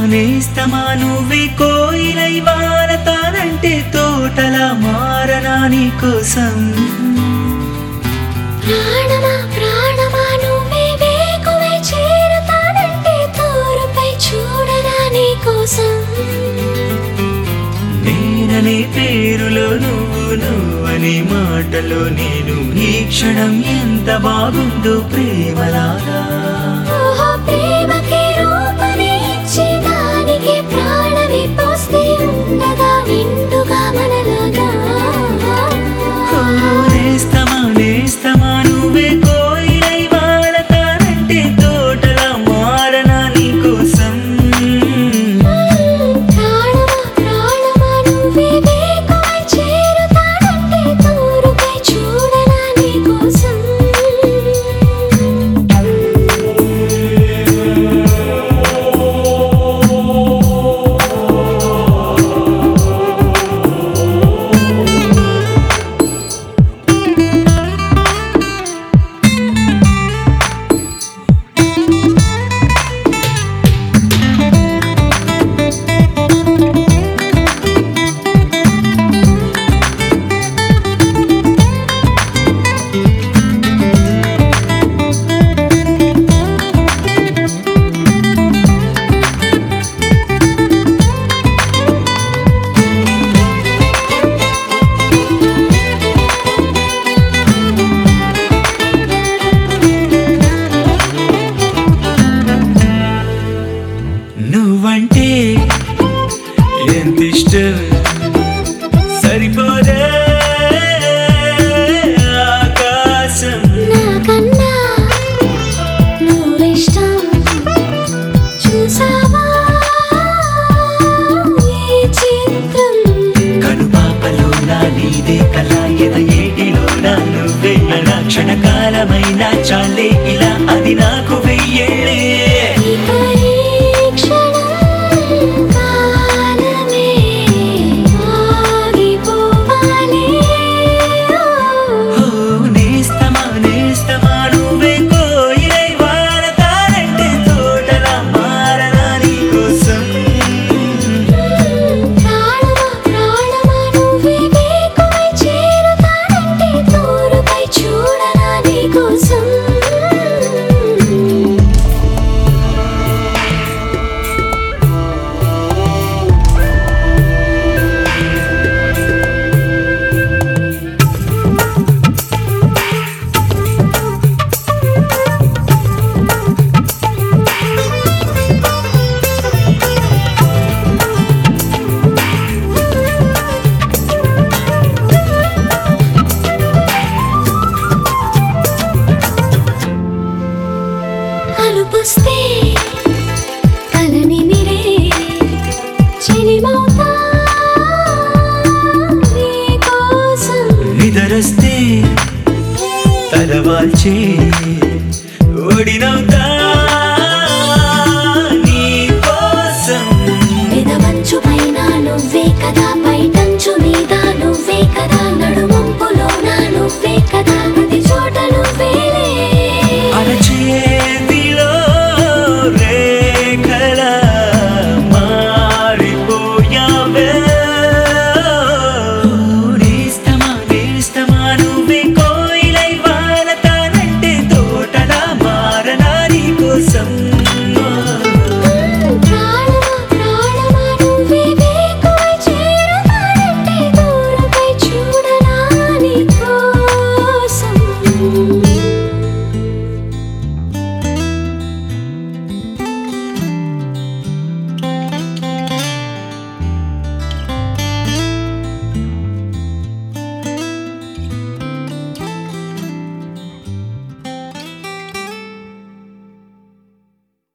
నేస్తమా నువ్వే కోయిలై వారతానంటే తోటలా మారనా నీ కోసం ప్రాణమా ప్రాణమా నువ్వే వేకువై చేరుతానంటే తోరుపై చూడరా నీ కోసం నేననే పేరులో నువ్వు నువ్వనే మాటలో నేను ఈ క్షణం ఎంత బాగుందో ప్రేమలాగా ఓహో ప్రేమకి రూపని ఇచ్చి దానికి ప్రాణమి పోస్తే ఉండగా నిండుగా మనలాగా ఓ నేస్తమా నేస్తమా నువ్వే కోయిలై వారతానంటే తోటలా మారనా నీ కోసం ప్రాణమా ప్రాణమా నువ్వే వేకువై చేరుతానంటే తోరుపై చూడరా నీ కోసం నువ్వంటే ఎంత ఇష్టం సరిపోదే ఆకాశం నాకన్నా నువ్విష్టం చూసావా ఈ చిత్రం కనుపాపలో నా నీదే కళ ఎద ఏటిలో నా నువ్వే నా క్షణకాలమైన చాలే ఇలా అది నాకు వెయ్యేళ్ళే ఈ పరీక్షణం కాలమే ఆగిపోవాలి ఓ నేస్తమా నేస్తమా నువ్వే కోయిలై వారతానంటే తోటలా మారనా నీ కోసం ప్రాణమా ప్రాణమా నువ్వే వేకువై చేరుతానంటే తోరుపై చూడరా నీ కోసం అలుపుస్తే కలని మిరే చెలిమౌతా నీ కోసం నిదరస్తే తలవాల్చే ఓడినవుతా